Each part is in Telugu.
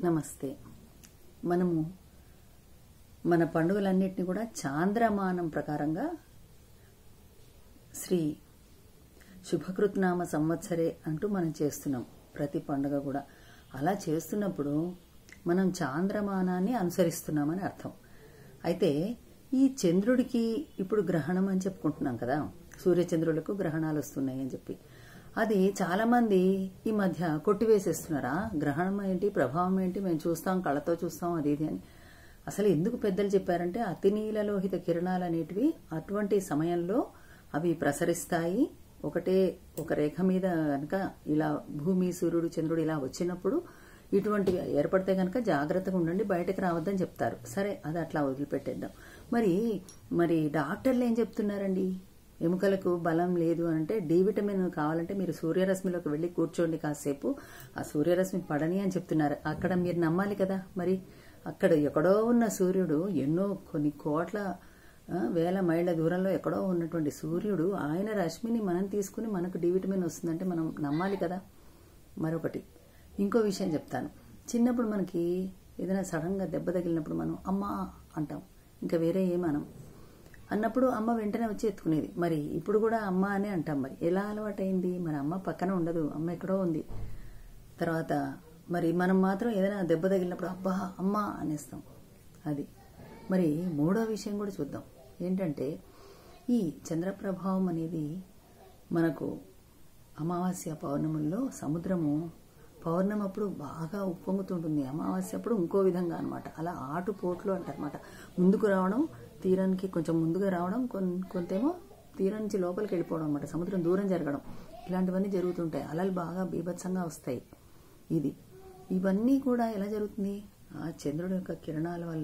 నమస్తే మనము మన పండుగలన్నిటిని కూడా చాంద్రమానం ప్రకారంగా శ్రీ శుభకృత్నామ సంవత్సరే అంటూ మనం చేస్తున్నాం ప్రతి పండుగ కూడా అలా చేస్తున్నప్పుడు మనం చాంద్రమానాన్ని అనుసరిస్తున్నామని అర్థం అయితే ఈ చంద్రుడికి ఇప్పుడు గ్రహణం అని చెప్పుకుంటున్నాం కదా సూర్యచంద్రులకు గ్రహణాలు వస్తున్నాయి అని చెప్పి అది చాలా మంది ఈ మధ్య కొట్టివేసేస్తున్నారా గ్రహణం ఏంటి ప్రభావం ఏంటి మేము చూస్తాం కళ్ళతో చూస్తాం అది ఇది అని అసలు ఎందుకు పెద్దలు చెప్పారంటే అతి నీలలోహిత కిరణాలు అనేటివి అటువంటి సమయంలో అవి ప్రసరిస్తాయి ఒకటే ఒక రేఖ మీద కనుక ఇలా భూమి సూర్యుడు చంద్రుడు ఇలా వచ్చినప్పుడు ఇటువంటివి ఏర్పడితే కనుక జాగ్రత్తగా ఉండండి బయటకు రావద్దని చెప్తారు సరే అది అట్లా వదిలిపెట్టేద్దాం మరి మరి డాక్టర్లు ఏం చెప్తున్నారండి ఎముకలకు బలం లేదు అంటే డి విటమిన్ కావాలంటే మీరు సూర్యరశ్మిలోకి వెళ్ళి కూర్చోండి కాసేపు ఆ సూర్యరశ్మి పడని అని చెప్తున్నారు అక్కడ మీరు నమ్మాలి కదా మరి అక్కడ ఎక్కడో ఉన్న సూర్యుడు ఎన్నో కొన్ని కోట్ల ఆ, వేల మైళ్ళ దూరంలో ఎక్కడో ఉన్నటువంటి సూర్యుడు ఆయన రశ్మిని మనం తీసుకుని మనకు డి విటమిన్ వస్తుందంటే మనం నమ్మాలి కదా మరొకటి ఇంకో విషయం చెప్తాను చిన్నప్పుడు మనకి ఏదైనా సడన్గా దెబ్బ తగిలినప్పుడు మనం అమ్మా అంటాం ఇంకా వేరే ఏమనం అన్నప్పుడు అమ్మ వెంటనే వచ్చి ఎత్తుకునేది మరి ఇప్పుడు కూడా అమ్మ అనే అంటాం మరి ఎలా అలవాటైంది మరి అమ్మ పక్కన ఉండదు అమ్మ ఎక్కడో ఉంది తర్వాత మరి మనం మాత్రం ఏదైనా దెబ్బ తగిలినప్పుడు అబ్బా అమ్మ అనేస్తాం అది మరి మూడో విషయం కూడా చూద్దాం ఏంటంటే ఈ చంద్రప్రభావం అనేది మనకు అమావాస్య పౌర్ణముల్లో సముద్రము పౌర్ణమి అప్పుడు బాగా ఉప్పొంగుతుంటుంది అమావాస్య అప్పుడు ఇంకో విధంగా అనమాట అలా ఆటుపోట్లు అంటారనమాట ముందుకు రావడం తీరానికి కొంచెం ముందుగా రావడం కొన్- కొంతేమో తీరం నుంచి లోపలికి వెళ్ళిపోవడం అనమాట సముద్రం దూరం జరగడం ఇలాంటివన్నీ జరుగుతుంటాయి అలలు బాగా బీభత్సంగా వస్తాయి ఇది ఇవన్నీ కూడా ఎలా జరుగుతుంది ఆ చంద్రుడి యొక్క కిరణాల వల్ల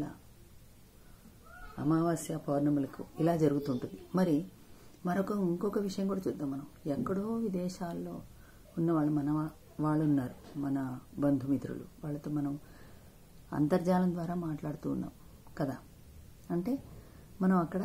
అమావాస్య పౌర్ణములకు ఇలా జరుగుతుంటుంది మరి మరొక ఇంకొక విషయం కూడా చూద్దాం మనం ఎక్కడో విదేశాల్లో ఉన్నవాళ్ళు మన వా- వాళ్ళు ఉన్నారు మన బంధుమిత్రులు వాళ్ళతో మనం అంతర్జాలం ద్వారా మాట్లాడుతూ ఉన్నాం కదా అంటే మనం అక్కడ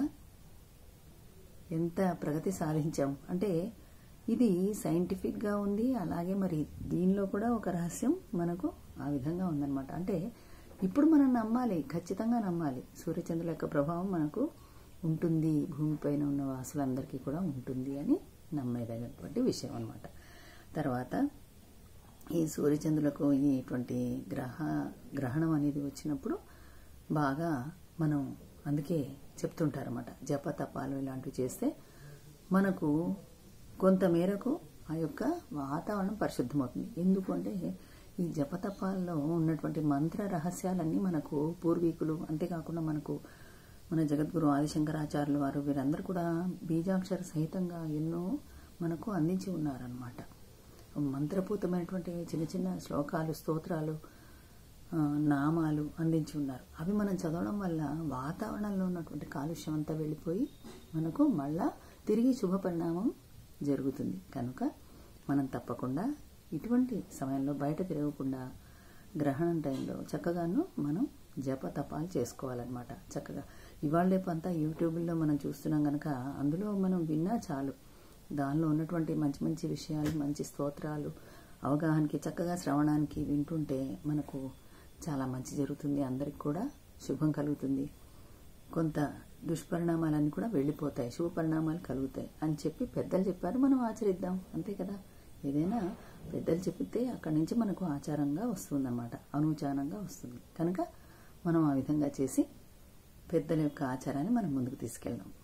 ఎంత ప్రగతి సాధించాం అంటే ఇది సైంటిఫిక్గా ఉంది అలాగే మరి దీనిలో కూడా ఒక రహస్యం మనకు ఆ విధంగా ఉందన్నమాట అంటే ఇప్పుడు మనం నమ్మాలి ఖచ్చితంగా నమ్మాలి సూర్యచంద్రుల యొక్క ప్రభావం మనకు ఉంటుంది భూమిపైన ఉన్న వాసులందరికీ కూడా ఉంటుంది అని నమ్మేదగినటువంటి విషయం అనమాట తర్వాత ఈ సూర్యచంద్రులకు ఇటువంటి గ్రహ గ్రహణం అనేది వచ్చినప్పుడు బాగా మనం అందుకే చెప్తుంటారన్నమాట జప తపాలు ఇలాంటివి చేస్తే మనకు కొంత మేరకు ఆ యొక్క వాతావరణం పరిశుద్ధమవుతుంది ఎందుకు అంటే ఈ జపతపాల్లో ఉన్నటువంటి మంత్ర రహస్యాలన్నీ మనకు పూర్వీకులు అంతేకాకుండా మనకు మన జగద్గురు ఆదిశంకరాచార్యులు వారు వీరందరూ కూడా బీజాక్షర సహితంగా ఎన్నో మనకు అందించి ఉన్నారనమాట మంత్రపూతమైనటువంటి చిన్న చిన్న శ్లోకాలు స్తోత్రాలు ఆ, నామాలు అందించి ఉన్నారు అవి మనం చదవడం వల్ల వాతావరణంలో ఉన్నటువంటి కాలుష్యం అంతా వెళ్ళిపోయి మనకు మళ్ళా తిరిగి శుభ పరిణామం జరుగుతుంది కనుక మనం తప్పకుండా ఇటువంటి సమయంలో బయట తిరగకుండా గ్రహణం టైంలో చక్కగాను మనం జప తపాలు చేసుకోవాలన్నమాట చక్కగా ఇవాళ రేపు అంతా యూట్యూబ్లో మనం చూస్తున్నాం కనుక అందులో మనం విన్నా చాలు దానిలో ఉన్నటువంటి మంచి మంచి విషయాలు మంచి స్తోత్రాలు అవగాహనకి చక్కగా శ్రవణానికి వింటుంటే మనకు చాలా మంచి జరుగుతుంది అందరికి కూడా శుభం కలుగుతుంది కొంత దుష్పరిణామాలన్నీ కూడా వెళ్ళిపోతాయి శుభ పరిణామాలు కలుగుతాయి అని చెప్పి పెద్దలు చెప్పారు మనం ఆచరిద్దాం అంతే కదా ఏదైనా పెద్దలు చెప్తే అక్కడి నుంచి మనకు ఆచారంగా వస్తుందన్నమాట అనుచారంగా వస్తుంది కనుక మనం ఆ విధంగా చేసి పెద్దల యొక్క ఆచారాన్ని మనం ముందుకు తీసుకెళ్దాం